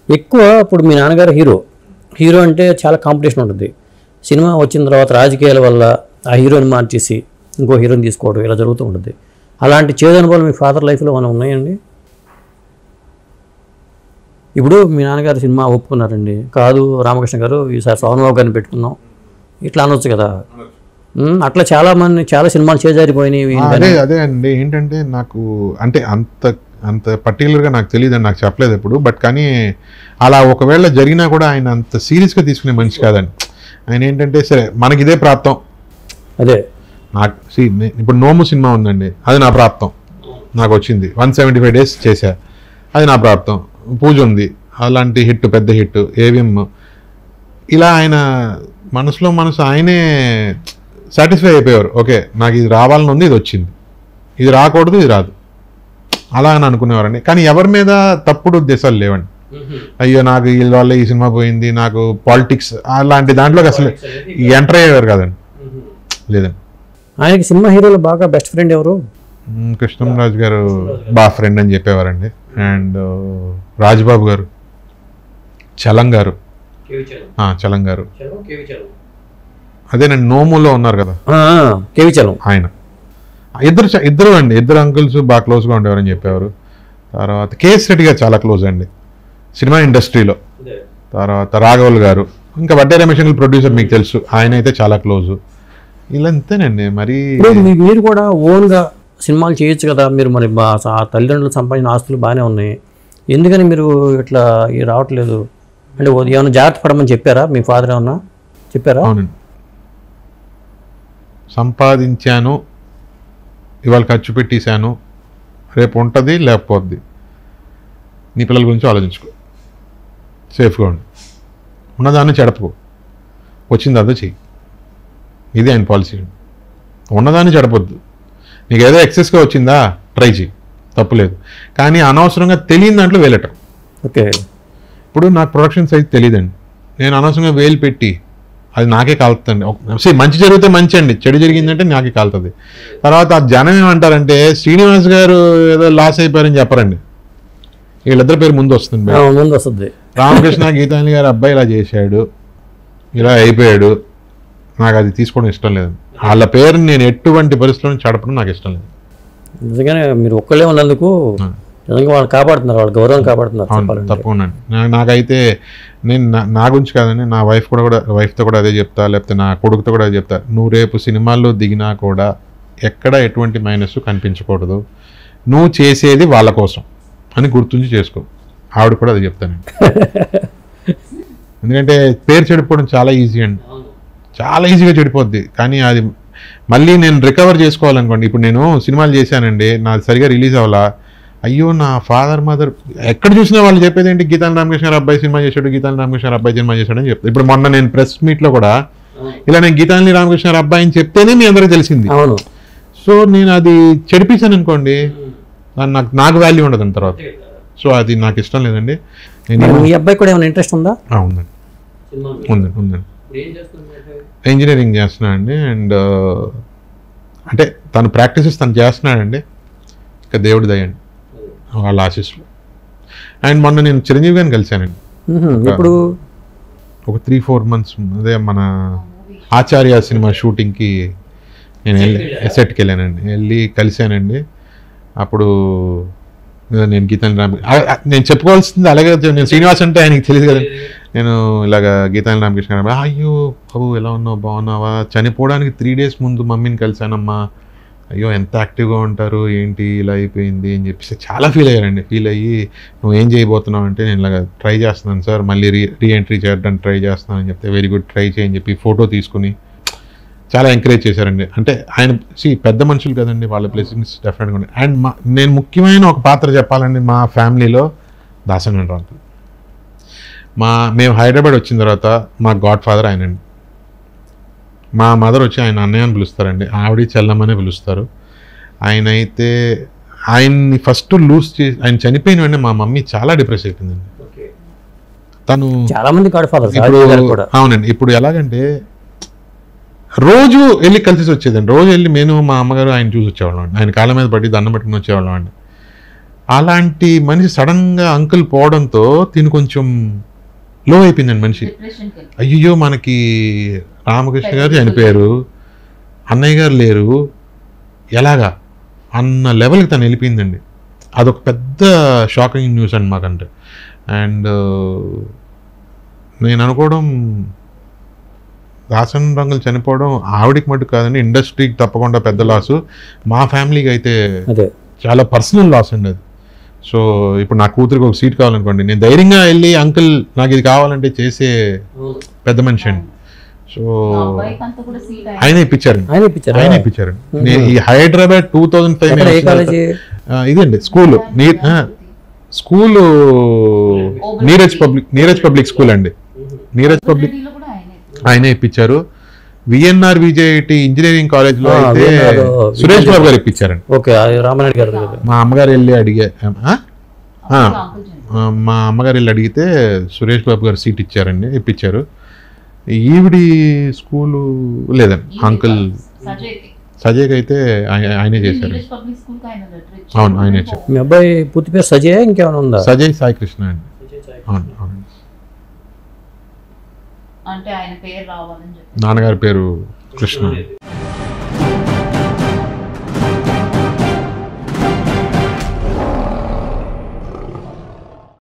ఎక్కువ ఇప్పుడు మీ నాన్నగారు హీరో హీరో అంటే చాలా కాంపిటీషన్ ఉంటుంది సినిమా వచ్చిన తర్వాత రాజకీయాల వల్ల ఆ హీరోని మార్చేసి ఇంకో హీరోని తీసుకోవడం ఇలా జరుగుతూ ఉంటుంది అలాంటి చేదు అనుభవాలు మీ ఫాదర్ లైఫ్లో మనం ఉన్నాయండి ఇప్పుడు మీ నాన్నగారు సినిమా ఒప్పుకున్నారండి కాదు రామకృష్ణ గారు ఈసారి సోమబాబు గారిని పెట్టుకుందాం ఇట్లా అనొచ్చు కదా ఉమ్, అట్లా చాలా మంది చాలా సినిమాలు చేజారిపోయినాయి ఆ, అదే అదే అండి ఏంటంటే నాకు అంటే అంత అంత పర్టికులర్గా నాకు తెలియదు అని నాకు చెప్పలేదు ఎప్పుడు బట్ కానీ అలా ఒకవేళ జరిగినా కూడా ఆయన అంత సీరియస్గా తీసుకునే మనిషి కాదండి ఆయన ఏంటంటే సరే మనకి ఇదే ప్రాప్తం అదే నాకు see, నే- ఇప్పుడు నోము సినిమా ఉందండి అది నా ప్రాప్తం నాకు వచ్చింది వన్ సెవెంటీ ఫైవ్ డేస్ చేశా అది నా ప్రాప్తం పూజ ఉంది అలాంటి హిట్ పెద్ద హిట్ ఏవిఎం ఇలా ఆయన మనసులో మనసు ఆయనే సాటిస్ఫై అయిపోయారు ఓకే నాకు ఇది రావాలని ఉంది ఇది వచ్చింది ఇది రాకూడదు ఇది రాదు అలా అని అనుకునేవారండి కానీ ఎవరి మీద తప్పుడు ఉద్దేశాలు లేవండి అయ్యో నాకు వీళ్ళ వల్ల ఈ సినిమా పోయింది నాకు పాలిటిక్స్ అలాంటి దాంట్లోకి అసలు ఎంటర్ అయ్యేవారు కాదండి లేదండి ఆయనకి సినిమా హీరోలో బాగా బెస్ట్ ఫ్రెండ్ ఎవరు మ్మ్, కృష్ణంరాజు గారు బా ఫ్రెండ్ అని చెప్పేవారండి అండ్ రాజ్బాబు గారు చలం గారు ఆ, చలం గారు అదేనండి నోములో ఉన్నారు కదా కేవి చలం ఆయన ఇద్దరు చ- ఇద్దరు అండి ఇద్దరు అంకుల్స్ బాగా క్లోజ్గా ఉండేవారని చెప్పేవారు తర్వాత కేఎస్ రెడ్డి గారు చాలా క్లోజ్ అండి సినిమా ఇండస్ట్రీలో తర్వాత రాఘవల్ గారు ఇంకా వడ్డే రమేష్ అంకుల్ ప్రొడ్యూసర్ మీకు తెలుసు ఆయన అయితే చాలా క్లోజ్ ఇలా అంతేనండి మరి ఇప్పుడు మీ- మీరు కూడా ఓన్గా సినిమాలు చేయొచ్చు కదా మీరు మరి మా ఆ తల్లిదండ్రులు సంపాదించిన ఆస్తులు బాగానే ఉన్నాయి ఎందుకని మీరు ఇట్లా ఇవి రావట్లేదు అంటే ఓ- ఏమైనా జాగ్రత్త పడమని చెప్పారా మీ ఫాదర్ ఏమన్నా చెప్పారా అవునండి సంపాదించాను ఇవాళ ఖర్చు పెట్టేశాను రేపు ఉంటుంది లేకపోద్ది నీ పిల్లల గురించి ఆలోచించుకో సేఫ్గా ఉండు ఉన్నదాన్ని చెడపకు వచ్చింది అదే చెయ్యి ఇది ఆయన పాలసీ ఉన్నదాన్ని చెడపొద్దు నీకు ఏదో ఎక్సెస్గా వచ్చిందా ట్రై చెయ్యి తప్పులేదు కానీ అనవసరంగా తెలియని దాంట్లో వేలటం ఓకే ఇప్పుడు నాకు ప్రొడక్షన్ సైజ్ తెలియదండి నేను అనవసరంగా వేలు పెట్టి అది నాకే కాలుతుంది See, మంచి జరిగితే మంచి అండి చెడు జరిగిందంటే నాకే కాలుతుంది తర్వాత ఆ జనం ఏమంటారంటే శ్రీనివాస్ గారు ఏదో లాస్ అయిపోయారని చెప్పరండి వీళ్ళిద్దరి పేరు ముందు వస్తుంది ఆ, ముందు వస్తుంది రామకృష్ణ గీతాంజలి గారు అబ్బాయి ఇలా చేశాడు ఇలా అయిపోయాడు నాకు అది తీసుకోవడం ఇష్టం లేదు వాళ్ళ పేరుని నేను ఎటువంటి పరిస్థితుల్లో చెడపడం నాకు ఇష్టం లేదు నిజంగానే మీరు ఒక్కళ్ళే ఉన్నందుకు నిజంగా వాళ్ళు కాపాడుతున్నారు వాళ్ళ గౌరవం కాపాడుతున్నారు అవును చెప్పాలంటే తప్పకుండా అండి. నా- నాకైతే నేను నా- నా గురించి కాదండి నా వైఫ్ కూడా కూడా వైఫ్తో కూడా అదే చెప్తా లేకపోతే నా కొడుకుతో కూడా అదే చెప్తా నువ్వు రేపు సినిమాల్లో దిగినా కూడా ఎక్కడ ఎటువంటి మైనస్ కనిపించకూడదు నువ్వు చేసేది వాళ్ళ కోసం అని గుర్తుంచి చేసుకో ఆవిడ కూడా అది చెప్తానండి ఎందుకంటే పేరు చెడిపోవడం చాలా ఈజీ అండి చాలా ఈజీగా చెడిపోద్ది కానీ అది మళ్ళీ నేను రికవర్ చేసుకోవాలనుకోండి ఇప్పుడు నేను సినిమాలు చేశానండి నాది సరిగా రిలీజ్ అవ్వాలా అయ్యో నా ఫాదర్ మదర్ ఎక్కడ చూసినా వాళ్ళు చెప్పేది ఏంటి గీతాల రామకృష్ణ గారు అబ్బాయి సినిమా చేశాడు గీతాల రామకృష్ణ గారు అబ్బాయి సినిమా చేశాడు అని చెప్తారు ఇప్పుడు మొన్న నేను ప్రెస్ మీట్లో కూడా ఇలా నేను గీతాంజలి రామకృష్ణ గారు అబ్బాయి అని చెప్తేనే మీ అందరికీ తెలిసింది అవును సో నేను అది చెడిపించాను అనుకోండి దాన్ని నాకు నాకు వాల్యూ ఉండదు దాని తర్వాత సో అది నాకు ఇష్టం లేదండి నేను మరి మీ అబ్బాయి కూడా ఏమైనా ఇంట్రెస్ట్ ఉందా ఆ, ఉందండి ఉందండి ఉందండి ఇంజనీరింగ్ చేస్తున్నాడు అండి అండ్ అంటే తను ప్రాక్టీసెస్ తను చేస్తున్నాడండి ఇక దేవుడి దయండి వాళ్ళ ఆశీస్సులు అండ్ మొన్న నేను చిరంజీవి గారిని కలిశానండి మ్మ్. ఇప్పుడు ఒక త్రీ ఫోర్ మంత్స్ అదే మన ఆచార్య సినిమా షూటింగ్కి నేను వెళ్ళి సెట్కి వెళ్ళానండి వెళ్ళి కలిశానండి అప్పుడు ఇదిగో నేను గీతాని రామ ఆ- ఆ- నేను చెప్పుకోవాల్సింది అలాగే నేను శ్రీనివాస్ అంటే ఆయనకి తెలియదు కదా నేను ఇలాగ గీతాని రామకృష్ణ గారు, అయ్యో బాబు ఎలా ఉన్నావు బాగున్నావా చనిపోవడానికి త్రీ డేస్ ముందు మమ్మీని కలిశానమ్మా అయ్యో ఎంత యాక్టివ్గా ఉంటారు ఏంటి ఇలా అయిపోయింది అని చెప్పేసి చాలా ఫీల్ అయ్యారండి ఫీల్ అయ్యి నువ్వు ఏం చేయబోతున్నావు అంటే నేను ఇలాగ ట్రై చేస్తున్నాను సార్ మళ్ళీ రీ రీఎంట్రీ చేయడానికి ట్రై చేస్తున్నాను అని చెప్తే వెరీ గుడ్ ట్రై చేయని చెప్పి ఫోటో తీసుకుని చాలా ఎంకరేజ్ చేశారండి అంటే ఆయన సి పెద్ద మనుషులు కదండి వాళ్ళ బ్లెస్సింగ్స్ డెఫినెట్గా ఉన్నాయి అండ్ మా నేను ముఖ్యమైన ఒక పాత్ర చెప్పాలండి మా ఫ్యామిలీలో దాసంగం రాంకుల్ మా మేము హైదరాబాద్ వచ్చిన తర్వాత మా గాడ్ ఫాదర్ ఆయనండి మా మదర్ వచ్చి ఆయన అన్నయ్య అని పిలుస్తారండి ఆవిడ చెల్లమ్మనే పిలుస్తారు ఆయన అయితే ఆయన్ని ఫస్ట్ లూజ్ చేసి ఆయన చనిపోయిన వెంటనే మా మమ్మీ చాలా డిప్రెస్ అయిపోయిందండి తను చాలా మంది గాడ్ ఫాదర్ ఇప్పుడు కూడా అవునండి ఇప్పుడు ఎలాగంటే రోజు వెళ్ళి కలిసి వచ్చేదండి రోజు వెళ్ళి నేను మా అమ్మగారు ఆయన చూసి వచ్చేవాళ్ళం అండి ఆయన కాళ్ళ మీద పడి దండం పెట్టుకుని వచ్చేవాళ్ళం అండి అలాంటి మనిషి సడన్గా అంకుల్ పోవడంతో తిని కొంచెం లో అయిపోయిందండి మనిషి డిప్రెషన్కి వెళ్ళి అయ్యో మనకి రామకృష్ణ గారు చనిపోయారు అన్నయ్య గారు లేరు ఎలాగా అన్న లెవెల్కి తను వెళ్ళిపోయిందండి అదొక పెద్ద షాకింగ్ న్యూస్ అండి మాకంటే అండ్ నేను అనుకోవడం దాసన్ రంగులు చనిపోవడం ఆవిడికి మటు కాదండి ఇండస్ట్రీకి తప్పకుండా పెద్ద లాసు మా ఫ్యామిలీకి అయితే అదే చాలా పర్సనల్ లాస్ అండి అది సో ఇప్పుడు నా కూతురికి ఒక సీట్ కావాలనుకోండి నేను ధైర్యంగా వెళ్ళి అంకుల్ నాకు ఇది కావాలంటే చేసే పెద్ద మనిషి అండి సో మా అబ్బాయికి అంతా కూడా సీట్ ఆయన ఇప్పించారండి ఆయన ఇప్పించారా ఆయన ఇప్పించారండి నేను ఈ హైదరాబాద్ టూ థౌజండ్ ఎక్కడ ఏ ఫైవ్ కాలేజీ ఇదండి school school Neeraj public Neeraj public school అండి నీరజ్ పబ్లిక్ లో కూడా ఆయనే ఆయనే ఇప్పించారు విఎన్ఆర్ విజేటి ఇంజనీరింగ్ కాలేజ్ లో ఆ, అయితే VNR సురేష్ బాబు గారు ఇప్పించారండి ఓకే అది రామానాయుడు గారు కదా. మా అమ్మగారు వెళ్ళి అడిగే ఆ? ఆ? అంకుల్ చనిపోయారు. ఆ, మా అమ్మగారు వెళ్ళి అడిగితే సురేష్ బాబు గారు సీట్ ఇచ్చారండి ఇప్పించారు ఈవిడి స్కూలు లేదండి ఈ అంకుల్ సజయ్కి సజయ్కి అయితే ఆయ- ఆయనే చేశారు నీరజ్ పబ్లిక్ స్కూల్ కి ఆయన లెటర్ ఇచ్చారు. అవును, ఆయన ఇచ్చారు. మీ అబ్బాయి పూర్తి పేరు సజయ్ ఇంకేమైనా ఉందా సజయ్ సాయి కృష్ణ అండి అవును అవును అంటే ఆయన పేరు రావాలని చెప్పి నాన్నగారి పేరు కృష్ణ